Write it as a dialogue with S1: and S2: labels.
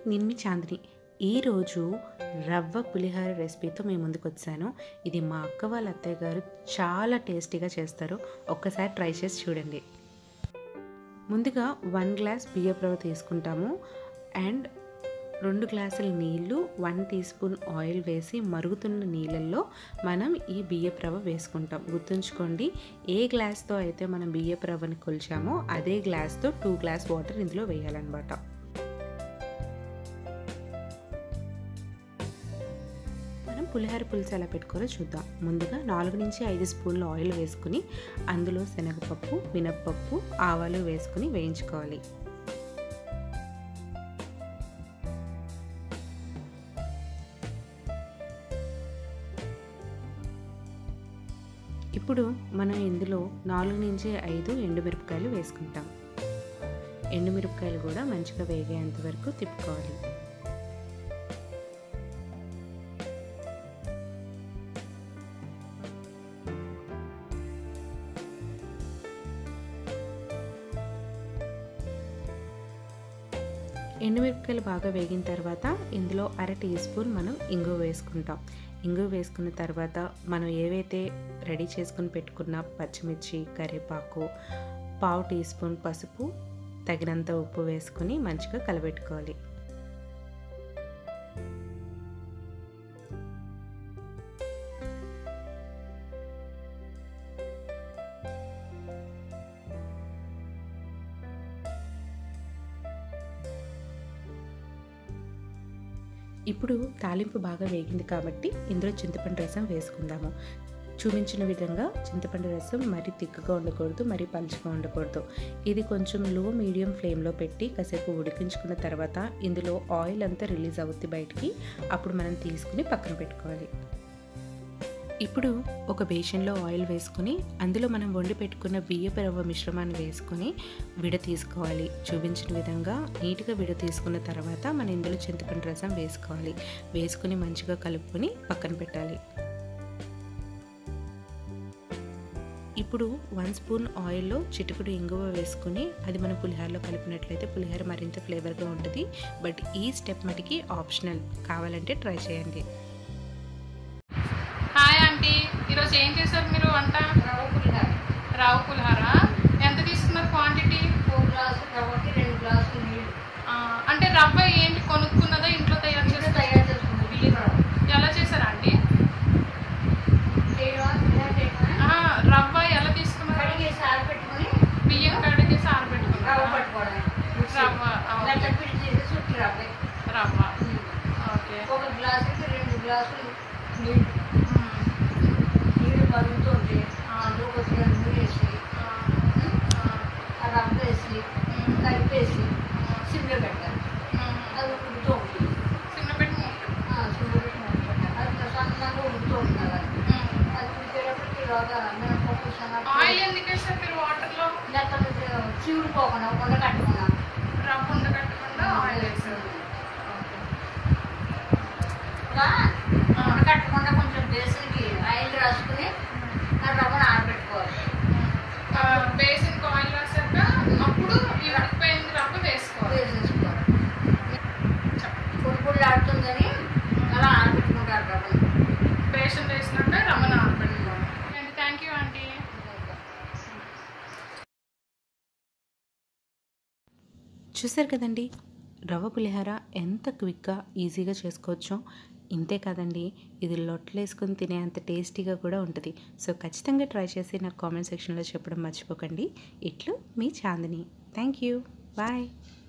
S1: నేను మీ చాందిని ఈరోజు రవ్వ పులిహోర రెసిపీతో మేము ముందుకు వచ్చాను ఇది మా అక్క వాళ్ళ అత్తయ్య గారు చాలా టేస్టీగా చేస్తారు ఒక్కసారి ట్రై చేసి చూడండి ముందుగా వన్ గ్లాస్ బియ్యపు రవ్వ తీసుకుంటాము అండ్ రెండు గ్లాసుల నీళ్ళు వన్ టీ స్పూన్ ఆయిల్ వేసి మరుగుతున్న నీళ్ళల్లో మనం ఈ బియ్యపు రవ్వ వేసుకుంటాం గుర్తుంచుకోండి ఏ గ్లాస్తో అయితే మనం బియ్యపు రవ్వని కొలిచామో అదే గ్లాస్తో టూ గ్లాస్ వాటర్ ఇందులో వేయాలన్నమాట మనం పులిహోర పులుసు ఎలా పెట్టుకోవాలో చూద్దాం ముందుగా నాలుగు నుంచి ఐదు స్పూన్లు ఆయిల్ వేసుకుని అందులో శనగపప్పు మినప్పప్పు ఆవాలు వేసుకుని వేయించుకోవాలి ఇప్పుడు మనం ఇందులో నాలుగు నుంచి ఐదు ఎండుమిరపకాయలు వేసుకుంటాం ఎండుమిరపకాయలు కూడా మంచిగా వేగేంత వరకు తిప్పుకోవాలి ఎండుమిరపకాయలు బాగా వేగిన తర్వాత ఇందులో అర టీ స్పూన్ మనం ఇంగువ వేసుకుంటాం ఇంగువ వేసుకున్న తర్వాత మనం ఏవైతే రెడీ చేసుకుని పెట్టుకున్న పచ్చిమిర్చి కరివేపాకు పావు టీ స్పూన్ పసుపు తగినంత ఉప్పు వేసుకుని మంచిగా కలబెట్టుకోవాలి ఇప్పుడు తాలింపు బాగా వేగింది కాబట్టి ఇందులో చింతపండు రసం వేసుకుందాము చూపించిన విధంగా చింతపండు రసం మరీ తిక్కుగా ఉండకూడదు మరీ పలుచగా ఉండకూడదు ఇది కొంచెం లో మీడియం ఫ్లేమ్లో పెట్టి కాసేపు ఉడికించుకున్న తర్వాత ఇందులో ఆయిల్ అంతా రిలీజ్ అవుద్ది బయటికి అప్పుడు మనం తీసుకుని పక్కన పెట్టుకోవాలి ఇప్పుడు ఒక బేషన్లో ఆయిల్ వేసుకుని అందులో మనం వండి పెట్టుకున్న బియ్యపు రవ్వ మిశ్రమాన్ని వేసుకొని విడ తీసుకోవాలి చూపించిన విధంగా నీట్గా విడ తీసుకున్న తర్వాత మనం ఇందులో చింతపండు రసం వేసుకోవాలి వేసుకుని మంచిగా కలుపుకొని పక్కన పెట్టాలి ఇప్పుడు వన్ స్పూన్ ఆయిల్లో చిటుకుడు ఇంగువ వేసుకుని అది మనం పులిహోరలో కలిపినట్లయితే పులిహోర మరింత ఫ్లేవర్గా ఉంటుంది బట్ ఈ స్టెప్ మటుకి ఆప్షనల్ కావాలంటే ట్రై చేయండి
S2: హాయ్ ఆంటీ ఈరోజు ఏం చేశారు మీరు వంట
S3: రవ్వ పులిహార
S2: రావు పులిహార ఎంత తీసుకున్నారు క్వాంటిటీ
S3: ఓ గ్లాసు రవ్వకి రెండు గ్లాసులు నీళ్ళు
S2: అంటే రవ్వ ఏంటి కొనుక్కున్నదా ఇంట్లో తయారు
S3: ఇంట్లో
S2: చేస్తారు
S3: తయారు చేసుకుంది బియ్యం రవ్వ
S2: ఎలా చేశారా ఆంటీ
S3: చేయవా పులిహార చేయవా
S2: ఆ, రవ్వ ఎలా తీసుకున్నారు
S3: కడిగేసి ఆరబెట్టుకొని
S2: బియ్యం కడిగి
S3: రవ్వ
S2: సారబెట్టుకున్నారు
S3: పట్టుకోవడం
S2: రవ్వ ఆ, ఓకే.
S3: మెత్త పిండి చేసి చుట్టి రవ్వ
S2: రవ్వ ఓకే
S3: ఒక గ్లాసుకి రెండు గ్లాసులు నీళ్ళు
S2: మ్మ్.
S3: నీళ్ళు మరుగుతుంటే అందులో కొద్దిగా నూనె వేసి
S2: ఆ,
S3: ఆ రవ్వ వేసి
S2: మ్మ్.
S3: కలిపేసి సిమ్లో పెట్టాలి
S2: మ్మ్.
S3: అది ఉడుకుతూ ఉంటుంది
S2: చిన్న పెట్టి మూత.
S3: ఆ, సిమ్లో పెట్టి మూత పెట్టాలి అది సన్నగా ఉడుకుతూ ఉంటుంది అది
S2: మ్మ్.
S3: అది ఉడికేటప్పటికి ఇలాగా మినపప్పు శనగ
S2: ఆయిల్ ఎందుకు వేస్తారు మీరు వాటర్లో
S3: లేకపోతే చీవుడుకోకుండా ఉండ కట్టుకున్నాం
S2: రవ్వ ఉండకట్టకుండా ఆయిల్ వేస్తారు ఓకే.
S3: ఇలా ఉండ కట్టకుండా కొంచెం బేసన్కి ఆయిల్ రాసుకుని ఆ రవ్వను ఆరబెట్టుకోవాలి
S2: ఆ, బేసిన్ ఆయిల్ రాసాక అప్పుడు ఈ ఉడికిపోయింది రవ్వ వేసుకోవాలి
S3: వేసేసుకోవాలి పొడి పొడి ఆడుతుందని అలా ఆరబెట్టుకుంటారు రవ్వను
S2: బేషన్ వేసినాక రవ్వ నానబెట్టుకోవాలి అండ్ థ్యాంక్ యూ ఆంటీ
S1: చూసారు కదండి రవ్వ పులిహోర ఎంత క్విక్గా ఈజీగా చేసుకోవచ్చో ఇంతే కాదండి ఇది లొట్టలు వేసుకొని తినే అంత టేస్టీగా కూడా ఉంటుంది సో ఖచ్చితంగా ట్రై చేసి నాకు కామెంట్ సెక్షన్లో చెప్పడం మర్చిపోకండి ఇట్లు మీ చాందిని థ్యాంక్ యూ బాయ్